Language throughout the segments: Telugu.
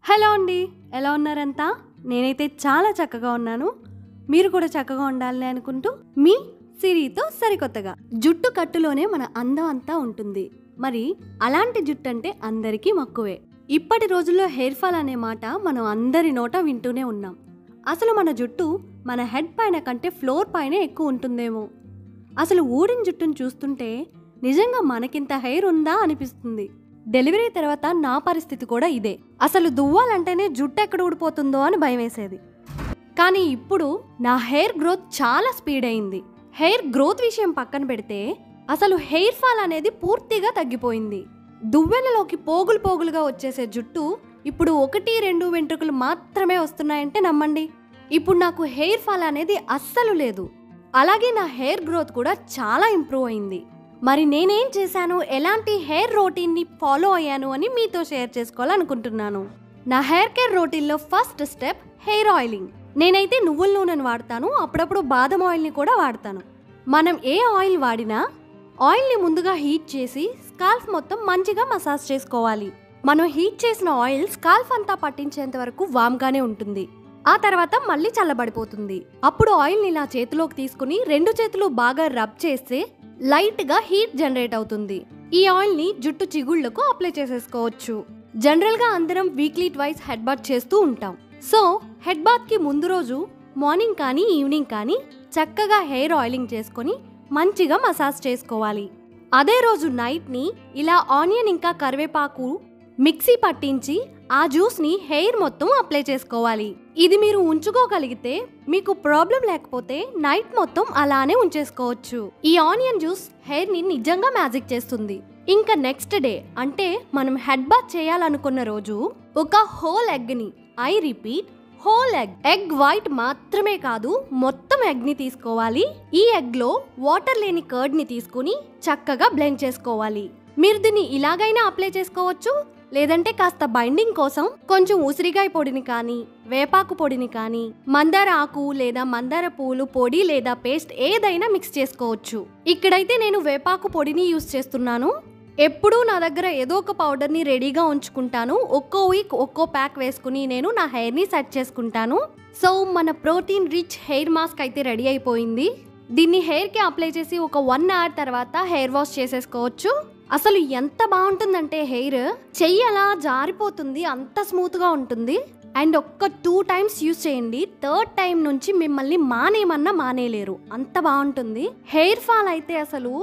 హలో అండి ఎలా ఉన్నారంతా నేనైతే చాలా చక్కగా ఉన్నాను మీరు కూడా చక్కగా ఉండాలని అనుకుంటూ మీ సిరితో సరికొత్తగా జుట్టు కట్టులోనే మన అందం అంతా ఉంటుంది మరి అలాంటి జుట్టు అంటే అందరికీ మక్కువే ఇప్పటి రోజుల్లో హెయిర్ ఫాల్ అనే మాట మనం అందరి నోట వింటూనే ఉన్నాం అసలు మన జుట్టు మన హెడ్ పైన కంటే ఫ్లోర్ పైనే ఎక్కువ ఉంటుందేమో అసలు ఊడిన జుట్టును చూస్తుంటే నిజంగా మనకింత హెయిర్ ఉందా అనిపిస్తుంది డెలివరీ తర్వాత నా పరిస్థితి కూడా ఇదే అసలు దువ్వాలంటేనే జుట్టు ఎక్కడ ఊడిపోతుందో అని భయం వేసేది కానీ ఇప్పుడు నా హెయిర్ గ్రోత్ చాలా స్పీడ్ అయింది హెయిర్ గ్రోత్ విషయం పక్కన పెడితే అసలు హెయిర్ ఫాల్ అనేది పూర్తిగా తగ్గిపోయింది దువ్వెనలోకి పోగులు పోగులుగా వచ్చేసే జుట్టు ఇప్పుడు ఒకటి రెండు వెంట్రుకలు మాత్రమే వస్తున్నాయంటే నమ్మండి ఇప్పుడు నాకు హెయిర్ ఫాల్ అనేది అస్సలు లేదు అలాగే నా హెయిర్ గ్రోత్ కూడా చాలా ఇంప్రూవ్ అయింది మరి నేనేం చేశాను ఎలాంటి హెయిర్ రొటీన్ని ఫాలో అయ్యాను అని మీతో షేర్ చేసుకోవాలనుకుంటున్నాను నా హెయిర్ కేర్ రొటీన్లో ఫస్ట్ స్టెప్ హెయిర్ ఆయిలింగ్ నేనైతే నువ్వుల నూనెను వాడతాను అప్పుడప్పుడు బాదం ఆయిల్ని కూడా వాడతాను మనం ఏ ఆయిల్ వాడినా ఆయిల్ని ముందుగా హీట్ చేసి స్కాల్ఫ్ మొత్తం మంచిగా మసాజ్ చేసుకోవాలి మనం హీట్ చేసిన ఆయిల్ స్కాల్ఫ్ అంతా పట్టించేంత వరకు వామ్గానే ఉంటుంది ఆ తర్వాత మళ్ళీ చల్లబడిపోతుంది అప్పుడు ఆయిల్ని ఇలా చేతిలోకి తీసుకుని రెండు చేతులు బాగా రబ్ చేస్తే లైట్గా హీట్ జనరేట్ అవుతుంది ఈ ఆయిల్ని జుట్టు చిగుళ్లకు అప్లై చేసేసుకోవచ్చు జనరల్గా అందరం వీక్లీ ట్వైస్ హెడ్ బాత్ చేస్తూ ఉంటాం సో హెడ్ బాత్కి ముందు రోజు మార్నింగ్ కానీ ఈవినింగ్ కానీ చక్కగా హెయిర్ ఆయిలింగ్ చేసుకొని మంచిగా మసాజ్ చేసుకోవాలి అదే రోజు నైట్ని ఇలా ఆనియన్ ఇంకా కరివేపాకు మిక్సీ పట్టించి ఆ జ్యూస్ని హెయిర్ మొత్తం అప్లై చేసుకోవాలి ఇది మీరు ఉంచుకోగలిగితే మీకు ప్రాబ్లం లేకపోతే నైట్ మొత్తం అలానే ఉంచేసుకోవచ్చు ఈ ఆనియన్ జ్యూస్ హెయిర్ ని నిజంగా మ్యాజిక్ చేస్తుంది ఇంకా నెక్స్ట్ డే అంటే మనం హెడ్ బాత్ చేయాలనుకున్న రోజు ఒక హోల్ ఎగ్ ని I repeat whole egg egg white మాత్రమే కాదు మొత్తం ఎగ్ ని తీసుకోవాలి ఈ ఎగ్ లో వాటర్ లేని కర్డ్ ని తీసుకుని చక్కగా బ్లెండ్ చేసుకోవాలి మీరు దీన్ని ఇలాగైనా అప్లై చేసుకోవచ్చు లేదంటే కాస్త బైండింగ్ కోసం కొంచెం ఉసిరికాయ పొడిని కానీ వేపాకు పొడిని కానీ మందార ఆకు లేదా మందార పూలు పొడి లేదా పేస్ట్ ఏదైనా మిక్స్ చేసుకోవచ్చు ఇక్కడైతే నేను వేపాకు పొడిని యూస్ చేస్తున్నాను ఎప్పుడూ నా దగ్గర ఏదో ఒక పౌడర్ని రెడీగా ఉంచుకుంటాను ఒక్కో వీక్ ఒక్కో ప్యాక్ వేసుకుని నేను నా హెయిర్ని సెట్ చేసుకుంటాను సో మన ప్రోటీన్ రిచ్ హెయిర్ మాస్క్ అయితే రెడీ అయిపోయింది దీన్ని హెయిర్కి అప్లై చేసి ఒక వన్ అవర్ తర్వాత హెయిర్ వాష్ చేసేసుకోవచ్చు అసలు ఎంత బాగుంటుందంటే హెయిర్ చెయ్యి అలా జారిపోతుంది అంత స్మూత్గా ఉంటుంది అండ్ ఒక్క టూ టైమ్స్ యూస్ చేయండి థర్డ్ టైం నుంచి మిమ్మల్ని మానేయమన్నా మానేయలేరు అంత బాగుంటుంది హెయిర్ ఫాల్ అయితే అసలు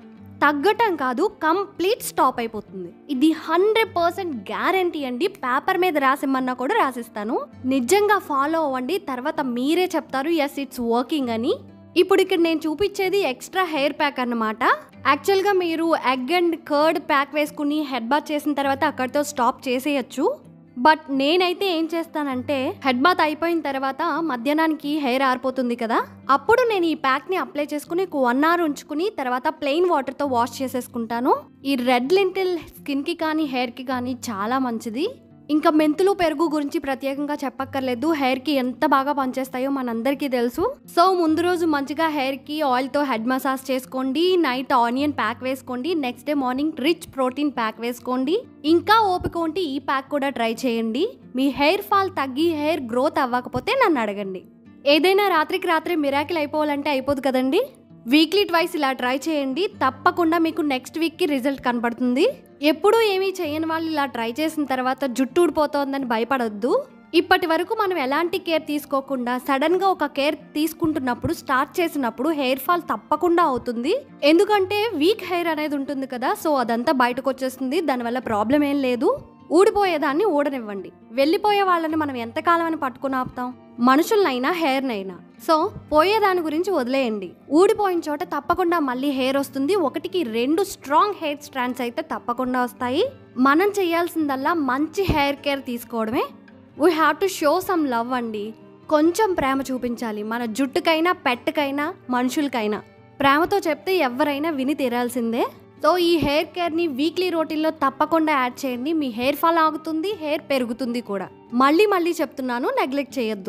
తగ్గటం కాదు కంప్లీట్ స్టాప్ అయిపోతుంది ఇది హండ్రెడ్ పర్సెంట్ గ్యారంటీ అండి పేపర్ మీద రాసిమ్మన్నా కూడా రాసిస్తాను నిజంగా ఫాలో అవ్వండి తర్వాత మీరే చెప్తారు ఎస్ ఇట్స్ వర్కింగ్ అని ఇప్పుడు ఇక్కడ నేను చూపించేది ఎక్స్ట్రా హెయిర్ ప్యాక్ అన్నమాట యాక్చువల్గా మీరు ఎగ్ అండ్ కర్డ్ ప్యాక్ వేసుకుని హెడ్ బాత్ చేసిన తర్వాత అక్కడితో స్టాప్ చేసేయచ్చు బట్ నేనైతే ఏం చేస్తానంటే హెడ్ బాత్ అయిపోయిన తర్వాత మధ్యాహ్నానికి హెయిర్ ఆరిపోతుంది కదా అప్పుడు నేను ఈ ప్యాక్ని అప్లై చేసుకుని ఒక వన్ అవర్ ఉంచుకుని తర్వాత ప్లెయిన్ వాటర్తో వాష్ చేసేసుకుంటాను ఈ రెడ్ లింటిల్ స్కిన్కి కానీ హెయిర్కి కానీ చాలా మంచిది ఇంకా మెంతులు పెరుగు గురించి ప్రత్యేకంగా చెప్పక్కర్లేదు హెయిర్ కి ఎంత బాగా పనిచేస్తాయో మనందరికీ తెలుసు సో ముందు రోజు మంచిగా హెయిర్ కి ఆయిల్ తో హెడ్ మసాజ్ చేసుకోండి నైట్ ఆనియన్ ప్యాక్ వేసుకోండి next day morning rich protein pack వేసుకోండి ఇంకా ఓపిక ఉంటే ఈ ప్యాక్ కూడా ట్రై చేయండి మీ హెయిర్ ఫాల్ తగ్గి హెయిర్ గ్రోత్ అవ్వకపోతే నన్ను అడగండి ఏదైనా రాత్రికి రాత్రి మిరాకిల్ అయిపోవాలంటే అయిపోదు కదండి వీక్లీ ట్వైస్ ఇలా ట్రై చేయండి తప్పకుండా మీకు నెక్స్ట్ వీక్కి రిజల్ట్ కనపడుతుంది ఎప్పుడూ ఏమీ చేయని వాళ్ళు ఇలా ట్రై చేసిన తర్వాత జుట్టు ఊడిపోతోందని భయపడొద్దు ఇప్పటి వరకు మనం ఎలాంటి కేర్ తీసుకోకుండా సడన్ గా ఒక కేర్ తీసుకుంటున్నప్పుడు స్టార్ట్ చేసినప్పుడు హెయిర్ ఫాల్ తప్పకుండా అవుతుంది ఎందుకంటే వీక్ హెయిర్ అనేది ఉంటుంది కదా సో అదంతా బయటకు వచ్చేస్తుంది దానివల్ల ప్రాబ్లం ఏం లేదు ఊడిపోయేదాన్ని ఊడనివ్వండి వెళ్ళిపోయే వాళ్ళని మనం ఎంతకాలం అని పట్టుకుని ఆపుతాం మనుషులనైనా హెయిర్నైనా సో పోయేదాని గురించి వదిలేయండి ఊడిపోయిన చోట తప్పకుండా మళ్ళీ హెయిర్ వస్తుంది ఒకటికి రెండు స్ట్రాంగ్ హెయిర్ స్ట్రాండ్స్ అయితే తప్పకుండా వస్తాయి మనం చేయాల్సిందల్లా మంచి హెయిర్ కేర్ తీసుకోవడమే we have to show some love అండి కొంచెం ప్రేమ చూపించాలి మన జుట్టుకైనా పెట్టుకైనా మనుషులకైనా ప్రేమతో చెప్తే ఎవరైనా విని తీరాల్సిందే సో ఈ హెయిర్ కేర్ని వీక్లీ రొటీన్లో తప్పకుండా యాడ్ చేయండి మీ హెయిర్ ఫాల్ ఆగుతుంది హెయిర్ పెరుగుతుంది కూడా మళ్ళీ మళ్ళీ చెప్తున్నాను నెగ్లెక్ట్ చేయొద్దు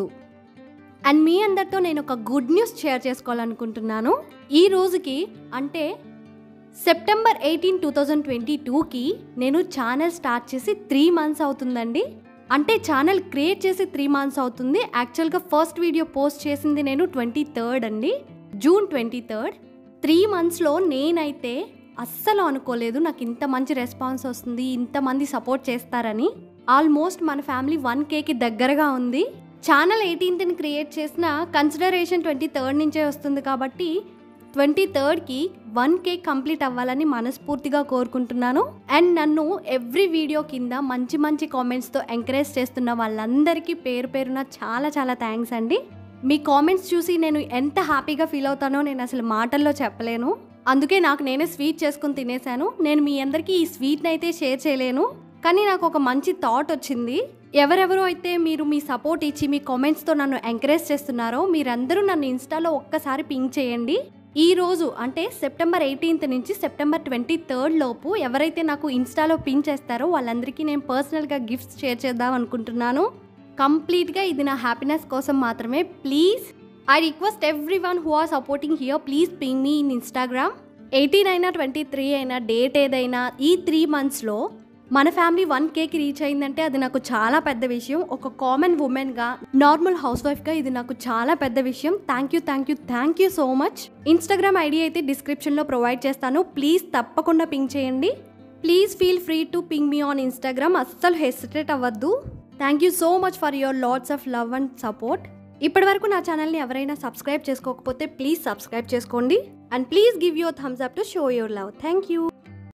అండ్ మీ అందరితో నేను ఒక గుడ్ న్యూస్ షేర్ చేసుకోవాలనుకుంటున్నాను ఈ రోజుకి అంటే September eighteen two thousand twenty టూకి నేను ఛానల్ స్టార్ట్ చేసి త్రీ మంత్స్ అవుతుందండి అంటే ఛానల్ క్రియేట్ చేసి త్రీ మంత్స్ అవుతుంది యాక్చువల్గా ఫస్ట్ వీడియో పోస్ట్ చేసింది నేను ట్వంటీ థర్డ్ అండి జూన్ ట్వంటీ థర్డ్ త్రీ మంత్స్లో నేనైతే అస్సలు అనుకోలేదు నాకు ఇంత మంచి రెస్పాన్స్ వస్తుంది ఇంతమంది సపోర్ట్ చేస్తారని ఆల్మోస్ట్ మన ఫ్యామిలీ వన్ కేకి దగ్గరగా ఉంది ఛానల్ ఎయిటీన్త్ని క్రియేట్ చేసిన కన్సిడరేషన్ ట్వంటీ థర్డ్ నుంచే వస్తుంది కాబట్టి ట్వంటీ థర్డ్కి వన్ కేక్ కంప్లీట్ అవ్వాలని మనస్ఫూర్తిగా కోరుకుంటున్నాను అండ్ నన్ను ఎవ్రీ వీడియో కింద మంచి మంచి కామెంట్స్తో ఎంకరేజ్ చేస్తున్న వాళ్ళందరికీ పేరు పేరున చాలా చాలా థ్యాంక్స్ అండి మీ కామెంట్స్ చూసి నేను ఎంత హ్యాపీగా ఫీల్ అవుతానో నేను అసలు మాటల్లో చెప్పలేను అందుకే నాకు నేనే స్వీట్ చేసుకుని తినేశాను నేను మీ అందరికీ ఈ స్వీట్ని అయితే షేర్ చేయలేను కానీ నాకు ఒక మంచి థాట్ వచ్చింది ఎవరెవరో అయితే మీరు మీ సపోర్ట్ ఇచ్చి మీ కామెంట్స్తో నన్ను ఎంకరేజ్ చేస్తున్నారో మీరందరూ నన్ను ఇన్స్టాలో ఒక్కసారి పింక్ చేయండి ఈ రోజు అంటే సెప్టెంబర్ ఎయిటీన్త్ నుంచి సెప్టెంబర్ ట్వంటీ థర్డ్ లోపు ఎవరైతే నాకు ఇన్స్టాలో పిన్ చేస్తారో వాళ్ళందరికీ నేను పర్సనల్గా గిఫ్ట్స్ షేర్ చేద్దాం అనుకుంటున్నాను కంప్లీట్గా ఇది నా హ్యాపీనెస్ కోసం మాత్రమే please I request everyone who are supporting here please ping me in Instagram eighteen అయినా ట్వంటీ త్రీ అయినా డేట్ ఏదైనా ఈ త్రీ మంత్స్లో మన ఫ్యామిలీ వన్ కేకి రీచ్ అయిందంటే అది నాకు చాలా పెద్ద విషయం ఒక కామన్ ఉమెన్గా నార్మల్ హౌస్ వైఫ్గా ఇది నాకు చాలా పెద్ద విషయం thank you thank you thank you so much Instagram ID అయితే డిస్క్రిప్షన్లో ప్రొవైడ్ చేస్తాను ప్లీజ్ తప్పకుండా పింక్ చేయండి please feel free to ping me on Instagram అస్సలు హెసిటేట్ అవ్వద్దు thank you so much for your lots of love and support ఇప్పటి వరకు నా ఛానల్ని ఎవరైనా సబ్స్క్రైబ్ చేసుకోకపోతే ప్లీజ్ సబ్స్క్రైబ్ చేసుకోండి and please give your thumbs up to show your love thank you